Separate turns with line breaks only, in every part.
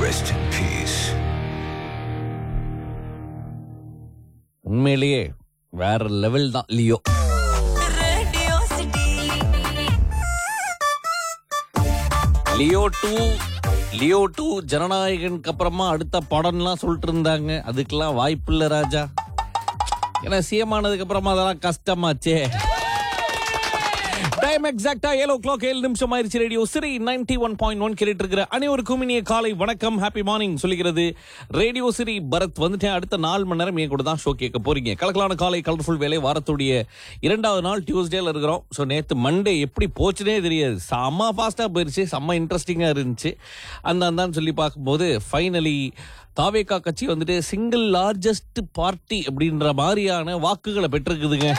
Rest in peace.
உண்மையிலேயே வேற level தான் Leo
Radio City.
Leo two Leo two ஜனநாயகனுக்கு அப்புறமா அடுத்த படம்லாம் சொல்லிட்டு இருந்தாங்க அதுக்கெல்லாம் வாய்ப்பு இல்ல ராஜா ஏன்னா சிஎம் ஆனதுக்கு அப்புறமா அதெல்லாம் கஷ்டமாச்சே டைம் எக்ஸாக்டா ஏழு கிளாக் ஏழு நிமிஷம் ஆயிருச்சு radio Siri ninety one point one கேட்டு இருக்கிற அனைவருக்கும் இனிய காலை வணக்கம் ஹாப்பி மார்னிங் சொல்லிக்கிறது ரேடியோ சிரி பரத் வந்துட்டேன் அடுத்த நாலு மணி நேரம் என் கூட தான் ஷோ கேட்க போறீங்க கலக்கலான காலை கலர்ஃபுல் வேலை வாரத்துடைய இரண்டாவது நாள் டியூஸ்டேல இருக்கிறோம் ஸோ நேற்று மண்டே எப்படி போச்சுனே தெரியாது செம்ம ஃபாஸ்டா போயிருச்சு செம்ம இன்ட்ரெஸ்டிங்கா இருந்துச்சு அந்த அந்தான்னு சொல்லி பார்க்கும்போது ஃபைனலி தாவேகா கட்சி வந்துட்டு சிங்கிள் லார்ஜஸ்ட் பார்ட்டி அப்படின்ற மாதிரியான வாக்குகளை பெற்றிருக்குதுங்க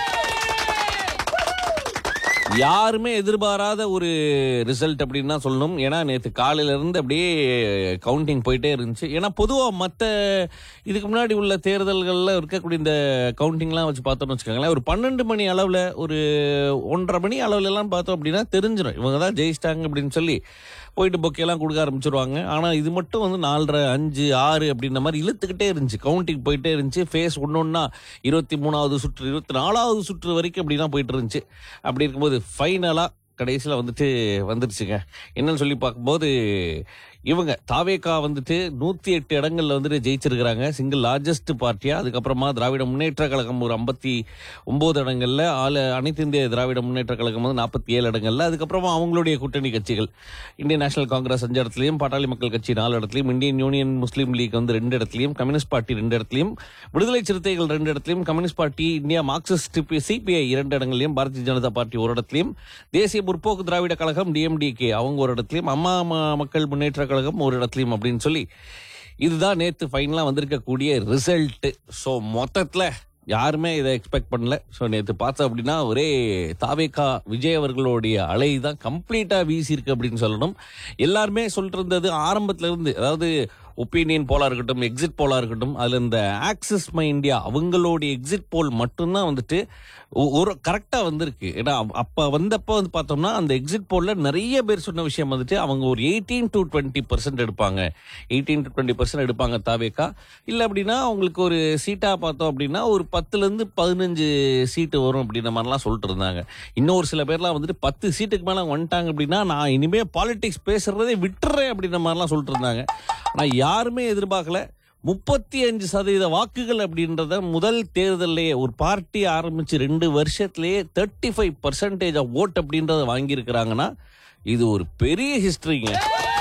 யாருமே எதிர்பாராத ஒரு ரிசல்ட் அப்படின்னு தான் சொல்லணும் ஏன்னா நேற்று காலையில இருந்து அப்படியே கவுண்டிங் போயிட்டே இருந்துச்சு ஏன்னா பொதுவாக மற்ற இதுக்கு முன்னாடி உள்ள தேர்தல்களில் இருக்கக்கூடிய இந்த கவுண்டிங்லாம் வச்சு பார்த்தோம்னு வச்சுக்கோங்களேன் ஒரு பன்னெண்டு மணி அளவில் ஒரு ஒன்றரை மணி அளவுல எல்லாம் பார்த்தோம் அப்படின்னா தெரிஞ்சிடும் இவங்க தான் ஜெயிச்சிட்டாங்க அப்படின்னு சொல்லி போயிட்டு பொக்கையெல்லாம் கொடுக்க ஆரம்பிச்சிருவாங்க ஆனால் இது மட்டும் வந்து நாலரை அஞ்சு ஆறு அப்படின்ற மாதிரி இழுத்துக்கிட்டே இருந்துச்சு கவுண்டிங் போயிட்டே இருந்துச்சு ஃபேஸ் ஒன்று ஒன்றா இருபத்தி மூணாவது சுற்று இருபத்தி நாலாவது சுற்று வரைக்கும் அப்படி தான் போயிட்டு இருந்துச்சு அப்படி இருக்கும்போது ஃபைனலாக கடைசியில் வந்துட்டு வந்துருச்சுங்க என்னன்னு சொல்லி பார்க்கும்போது இவங்க தாவேகா வந்துட்டு நூற்றி எட்டு இடங்கள்ல வந்துட்டு ஜெயிச்சிருக்கிறாங்க சிங்கிள் லார்ஜஸ்ட் பார்ட்டியா அதுக்கப்புறமா திராவிட முன்னேற்ற கழகம் ஒரு ஐம்பத்தி ஒன்பது இடங்கள்ல ஆளு அனைத்து இந்திய திராவிட முன்னேற்ற கழகம் வந்து நாற்பத்தி ஏழு இடங்கள்ல அதுக்கப்புறமா அவங்களுடைய கூட்டணி கட்சிகள் இந்தியன் நேஷனல் காங்கிரஸ் அஞ்சு இடத்துலையும் பாட்டாளி மக்கள் கட்சி நாலு இடத்துலையும் இந்தியன் யூனியன் முஸ்லீம் லீக் வந்து ரெண்டு இடத்துலையும் கம்யூனிஸ்ட் பார்ட்டி ரெண்டு இடத்துலையும் விடுதலை சிறுத்தைகள் ரெண்டு இடத்துலையும் communist party India Marxist CPI இரண்டு இடங்களையும் பாரதிய ஜனதா பார்ட்டி ஒரு இடத்துலையும் தேசிய முற்போக்கு திராவிட கழகம் டிஎம்டிகே அவங்க ஒரு இடத்துலையும் அம்மா ம- மக்கள் முன்னேற்ற கழகம் ஒரு இடத்துலையும் அப்படின்னு சொல்லி இதுதான் நேத்து ஃபைனலா வந்திருக்கக்கூடிய ரிசல்ட் ஸோ மொத்தத்துல யாருமே இதை எக்ஸ்பெக்ட் பண்ணல ஸோ நேற்று பார்த்தோம் அப்படின்னா ஒரே தாவேகா விஜய் அவர்களுடைய அலை தான் கம்ப்ளீட்டா வீசி இருக்கு அப்படின்னு சொல்லணும் எல்லாருமே சொல்லிட்டு இருந்தது ஆரம்பத்துல இருந்து அதாவது ஒப்பீனியன் போலா இருக்கட்டும் எக்ஸிட் போலா இருக்கட்டும் அதுல இந்த ஆக்சிஸ் மை இந்தியா அவங்களுடைய எக்ஸிட் போல் மட்டும்தான் வந்துட்டு ஒ- ஒரு கரெக்டா வந்திருக்கு ஏன்னா அப்ப- அப்ப வந்தப்ப வந்து பார்த்தோம்னா அந்த எக்ஸிட் போல்ல நிறைய பேர் சொன்ன விஷயம் வந்துட்டு அவங்க ஒரு எயிட்டீன் டு டுவெண்ட்டி பர்சன்ட் எடுப்பாங்க எயிட்டீன் டு டுவெண்ட்டி பர்சன்ட் எடுப்பாங்க தாவேக்கா இல்ல அப்படின்னா அவங்களுக்கு ஒரு சீட்டா பார்த்தோம் அப்படின்னா ஒரு பத்துல இருந்து பதினஞ்சு சீட்டு வரும் அப்படின்ற மாதிரிலாம் சொல்லிட்டு இருந்தாங்க இன்னொரு சில பேர்லாம் வந்துட்டு பத்து சீட்டுக்கு மேல வந்துட்டாங்க அப்படின்னா நான் இனிமே பாலிடிக்ஸ் பேசுறதே விட்டுறேன் அப்படின்ற மாதிரிலாம் சொல்லிட்டு இருந்தாங்க ஆனா யாருமே எதிர்பார்க்கல முப்பத்தி அஞ்சு சதவீத வாக்குகள் அப்படின்றத முதல் தேர்தல்லையே ஒரு பார்ட்டி ஆரம்பிச்சு ரெண்டு வருஷத்திலேயே thirty five percentage of vote அப்படின்றத வாங்கியிருக்கிறாங்கன்னா இது ஒரு பெரிய ஹிஸ்டரிங்க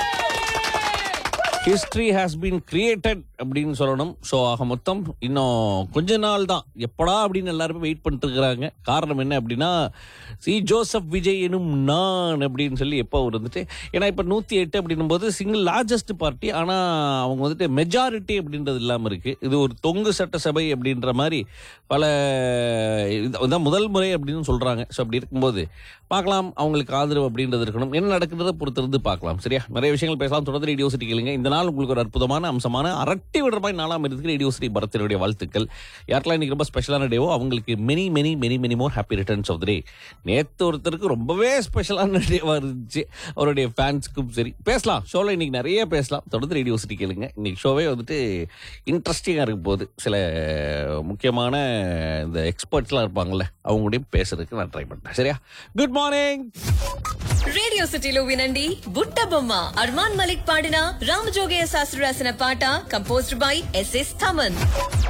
ஹிஸ்டரி ஹாஸ் பீன் கிரியேட்டட் அப்படின்னு சொல்லணும் ஸோ ஆக மொத்தம் இன்னும் கொஞ்ச நாள் தான் எப்படா அப்படின்னு எல்லாருமே வெயிட் பண்ணிட்டு இருக்கிறாங்க காரணம் என்ன அப்படின்னா சி ஜோசப் விஜய் எனும் நான் அப்படின்னு சொல்லி எப்போ அவர் வந்துட்டு ஏன்னா இப்போ நூற்றி எட்டு அப்படின்னும் போது சிங்கிள் லார்ஜஸ்ட் பார்ட்டி ஆனால் அவங்க வந்துட்டு மெஜாரிட்டி அப்படின்றது இல்லாமல் இருக்கு இது ஒரு தொங்கு சட்டசபை அப்படின்ற மாதிரி பல இது- இதான் முதல் முறை அப்படின்னு சொல்றாங்க ஸோ அப்படி இருக்கும்போது பார்க்கலாம் அவங்களுக்கு ஆதரவு அப்படின்றது இருக்கணும் என்ன நடக்குன்றதை பொறுத்திருந்து பார்க்கலாம் சரியா நிறைய விஷயங்கள் பேசலாம் தொடர்ந்து ரேடியோ சிட்டி கேளுங்க இந்த நாள் உங்களுக்கு ஒரு அற்புதமான அம்சமான அரட்டி விடுற மாதிரி நாளாம் இருக்கு ரேடியோ சிட்டி பரத்தினுடைய வாழ்த்துக்கள் யாருக்கெல்லாம் இன்னைக்கு ரொம்ப ஸ்பெஷலான டேவோ அவங்களுக்கு many many many many more happy returns of the day நேத்து ஒருத்தருக்கு ரொம்பவே ஸ்பெஷலான டேவா இருந்துச்சு அவருடைய ஃபேன்ஸுக்கும் சரி பேசலாம் ஷோல இன்னைக்கு நிறைய பேசலாம் தொடர்ந்து ரேடியோ சிட்டி கேளுங்க இன்னைக்கு ஷோவே வந்துட்டு இன்ட்ரெஸ்டிங்கா இருக்க போகுது சில முக்கியமான இந்த எக்ஸ்பர்ட்ஸ்லாம் இருப்பாங்கல்ல அவங்களையும் பேசுறதுக்கு நான் ட்ரை பண்றேன் சரியா குட் மார்னிங்
రేడియో సిటీలో వినండి బుట్ట బొమ్మ అర్మాన్ మలిక్ పాడిన రామజోగయ్య శాస్త్రి రాసిన పాట కంపోజ్డ్ బై ఎస్ఎస్ థమన్